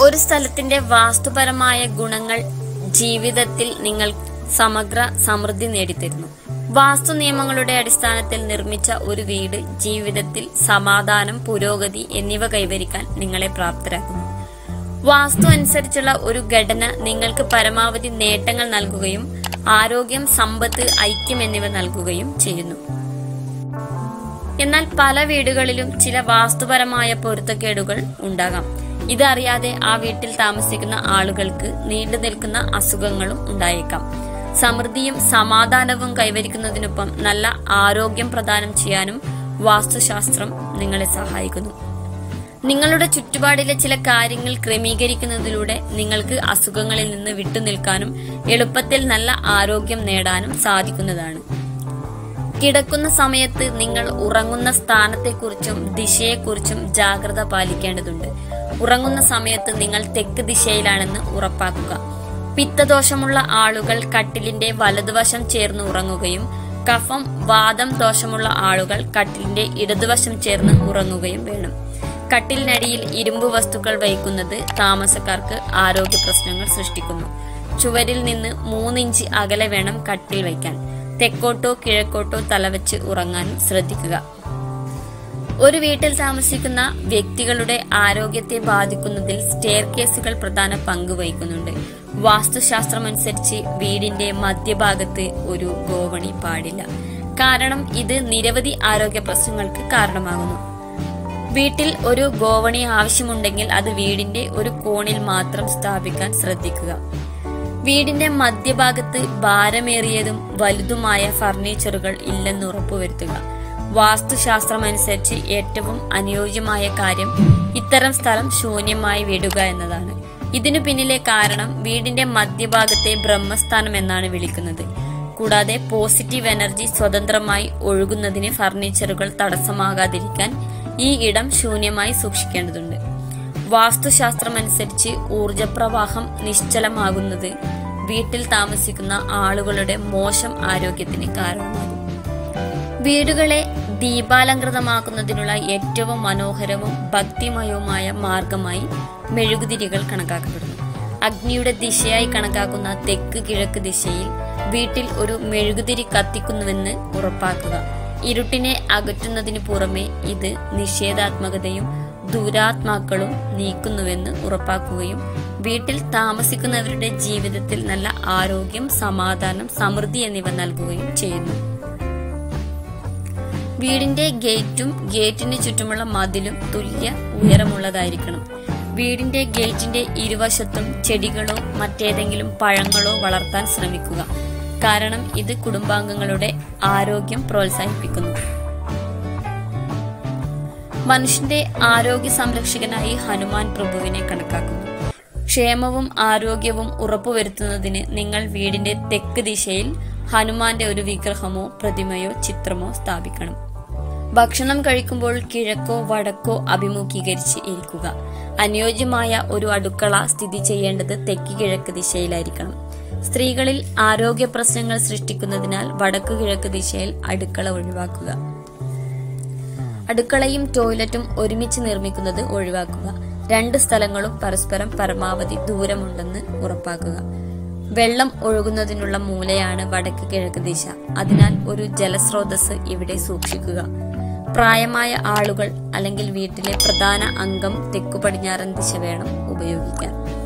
ഒരു സ്ഥലത്തിന്റെ വാസ്തുപരമായ ഗുണങ്ങൾ ജീവിതത്തിൽ നിങ്ങൾ സമഗ്ര സമൃദ്ധി നേടിത്തരുന്നു വാസ്തു നിയമങ്ങളുടെ അടിസ്ഥാനത്തിൽ നിർമ്മിച്ച ഒരു വീട് ജീവിതത്തിൽ സമാധാനം പുരോഗതി എന്നിവ കൈവരിക്കാൻ നിങ്ങളെ പ്രാപ്തരാക്കുന്നു വാസ്തു അനുസരിച്ചുള്ള ഒരു ഘടന നിങ്ങൾക്ക് പരമാവധി നേട്ടങ്ങൾ നൽകുകയും ആരോഗ്യം സമ്പത്ത് ഐക്യം എന്നിവ നൽകുകയും ചെയ്യുന്നു എന്നാൽ പല വീടുകളിലും ചില വാസ്തുപരമായ പൊരുത്തക്കേടുകൾ ഉണ്ടാകാം ഇതറിയാതെ ആ വീട്ടിൽ താമസിക്കുന്ന ആളുകൾക്ക് നീണ്ടു നിൽക്കുന്ന അസുഖങ്ങളും ഉണ്ടായേക്കാം സമൃദ്ധിയും സമാധാനവും കൈവരിക്കുന്നതിനൊപ്പം നല്ല ആരോഗ്യം പ്രദാനം ചെയ്യാനും വാസ്തുശാസ്ത്രം നിങ്ങളെ സഹായിക്കുന്നു നിങ്ങളുടെ ചുറ്റുപാടിലെ ചില കാര്യങ്ങൾ ക്രമീകരിക്കുന്നതിലൂടെ നിങ്ങൾക്ക് അസുഖങ്ങളിൽ നിന്ന് വിട്ടുനിൽക്കാനും എളുപ്പത്തിൽ നല്ല ആരോഗ്യം നേടാനും സാധിക്കുന്നതാണ് കിടക്കുന്ന സമയത്ത് നിങ്ങൾ ഉറങ്ങുന്ന സ്ഥാനത്തെക്കുറിച്ചും ദിശയെക്കുറിച്ചും ജാഗ്രത പാലിക്കേണ്ടതുണ്ട് ഉറങ്ങുന്ന സമയത്ത് നിങ്ങൾ തെക്ക് ദിശയിലാണെന്ന് ഉറപ്പാക്കുക പിത്തദോഷമുള്ള ആളുകൾ കട്ടിലിന്റെ വലതുവശം ചേർന്ന് ഉറങ്ങുകയും കഫം വാദം ദോഷമുള്ള ആളുകൾ കട്ടിലിന്റെ ഇടതുവശം ചേർന്ന് ഉറങ്ങുകയും വേണം കട്ടിലിനടിയിൽ ഇരുമ്പ് വസ്തുക്കൾ വയ്ക്കുന്നത് താമസക്കാർക്ക് ആരോഗ്യ പ്രശ്നങ്ങൾ സൃഷ്ടിക്കുന്നു ചുവരിൽ നിന്ന് മൂന്നിഞ്ച് അകലെ വേണം കട്ടിൽ വയ്ക്കാൻ തെക്കോട്ടോ കിഴക്കോട്ടോ തലവെച്ച് ഉറങ്ങാൻ ശ്രദ്ധിക്കുക ഒരു വീട്ടിൽ താമസിക്കുന്ന വ്യക്തികളുടെ ആരോഗ്യത്തെ ബാധിക്കുന്നതിൽ സ്റ്റെയർ കേസുകൾ പ്രധാന പങ്ക് വഹിക്കുന്നുണ്ട് വാസ്തുശാസ്ത്രമനുസരിച്ച് വീടിന്റെ മധ്യഭാഗത്ത് ഒരു ഗോവണി പാടില്ല കാരണം ഇത് നിരവധി ആരോഗ്യ പ്രശ്നങ്ങൾക്ക് കാരണമാകുന്നു വീട്ടിൽ ഒരു ഗോവണി ആവശ്യമുണ്ടെങ്കിൽ അത് വീടിന്റെ ഒരു കോണിൽ മാത്രം സ്ഥാപിക്കാൻ ശ്രദ്ധിക്കുക വീടിന്റെ മധ്യഭാഗത്ത് ഭാരമേറിയതും വലുതുമായ ഫർണിച്ചറുകൾ ഇല്ലെന്ന് ഉറപ്പുവരുത്തുക വാസ്തുശാസ്ത്രമനുസരിച്ച് ഏറ്റവും അനുയോജ്യമായ കാര്യം ഇത്തരം സ്ഥലം ശൂന്യമായി വിടുക എന്നതാണ് ഇതിനു പിന്നിലെ കാരണം വീടിന്റെ മധ്യഭാഗത്തെ ബ്രഹ്മസ്ഥാനം എന്നാണ് വിളിക്കുന്നത് കൂടാതെ പോസിറ്റീവ് എനർജി സ്വതന്ത്രമായി ഒഴുകുന്നതിന് ഫർണിച്ചറുകൾ തടസ്സമാകാതിരിക്കാൻ ഈ ഇടം ശൂന്യമായി സൂക്ഷിക്കേണ്ടതുണ്ട് വാസ്തുശാസ്ത്രമനുസരിച്ച് ഊർജപ്രവാഹം നിശ്ചലമാകുന്നത് വീട്ടിൽ താമസിക്കുന്ന ആളുകളുടെ മോശം ആരോഗ്യത്തിന് കാരണമാകും വീടുകളെ ദീപാലങ്കൃതമാക്കുന്നതിനുള്ള ഏറ്റവും മനോഹരവും ഭക്തിമയവുമായ മാർഗമായി മെഴുകുതിരികൾ കണക്കാക്കപ്പെടുന്നു അഗ്നിയുടെ ദിശയായി കണക്കാക്കുന്ന തെക്ക് കിഴക്ക് ദിശയിൽ വീട്ടിൽ ഒരു മെഴുകുതിരി കത്തിക്കുന്നുവെന്ന് ഉറപ്പാക്കുക ഇരുട്ടിനെ അകറ്റുന്നതിന് പുറമെ ഇത് നിഷേധാത്മകതയും ദുരാത്മാക്കളും നീക്കുന്നുവെന്ന് ഉറപ്പാക്കുകയും വീട്ടിൽ താമസിക്കുന്നവരുടെ ജീവിതത്തിൽ നല്ല ആരോഗ്യം സമാധാനം സമൃദ്ധി എന്നിവ നൽകുകയും ചെയ്യുന്നു വീടിന്റെ ഗേറ്റും ഗേറ്റിന് ചുറ്റുമുള്ള മതിലും തുല്യ ഉയരമുള്ളതായിരിക്കണം വീടിന്റെ ഗേറ്റിന്റെ ഇരുവശത്തും ചെടികളോ മറ്റേതെങ്കിലും പഴങ്ങളോ വളർത്താൻ ശ്രമിക്കുക കാരണം ഇത് കുടുംബാംഗങ്ങളുടെ ആരോഗ്യം പ്രോത്സാഹിപ്പിക്കുന്നു മനുഷ്യന്റെ ആരോഗ്യ സംരക്ഷകനായി ഹനുമാൻ പ്രഭുവിനെ കണക്കാക്കുന്നു ക്ഷേമവും ആരോഗ്യവും ഉറപ്പുവരുത്തുന്നതിന് നിങ്ങൾ വീടിന്റെ തെക്ക് ദിശയിൽ ഹനുമാന്റെ ഒരു വിഗ്രഹമോ പ്രതിമയോ ചിത്രമോ സ്ഥാപിക്കണം ഭക്ഷണം കഴിക്കുമ്പോൾ കിഴക്കോ വടക്കോ അഭിമുഖീകരിച്ച് ഇരിക്കുക അനുയോജ്യമായ ഒരു അടുക്കള സ്ഥിതി ചെയ്യേണ്ടത് തെക്ക് കിഴക്ക് ദിശയിലായിരിക്കണം സ്ത്രീകളിൽ ആരോഗ്യ പ്രശ്നങ്ങൾ സൃഷ്ടിക്കുന്നതിനാൽ വടക്ക് കിഴക്ക് ദിശയിൽ അടുക്കള ഒഴിവാക്കുക അടുക്കളയും ടോയ്ലറ്റും ഒരുമിച്ച് നിർമ്മിക്കുന്നത് ഒഴിവാക്കുക രണ്ട് സ്ഥലങ്ങളും പരസ്പരം പരമാവധി ദൂരമുണ്ടെന്ന് ഉറപ്പാക്കുക വെള്ളം ഒഴുകുന്നതിനുള്ള മൂലയാണ് വടക്ക് കിഴക്ക് ദിശ അതിനാൽ ഒരു ജലസ്രോതസ് ഇവിടെ സൂക്ഷിക്കുക പ്രായമായ ആളുകൾ അല്ലെങ്കിൽ വീട്ടിലെ പ്രധാന അംഗം തെക്കു പടിഞ്ഞാറൻ ദിശ വേണം ഉപയോഗിക്കാൻ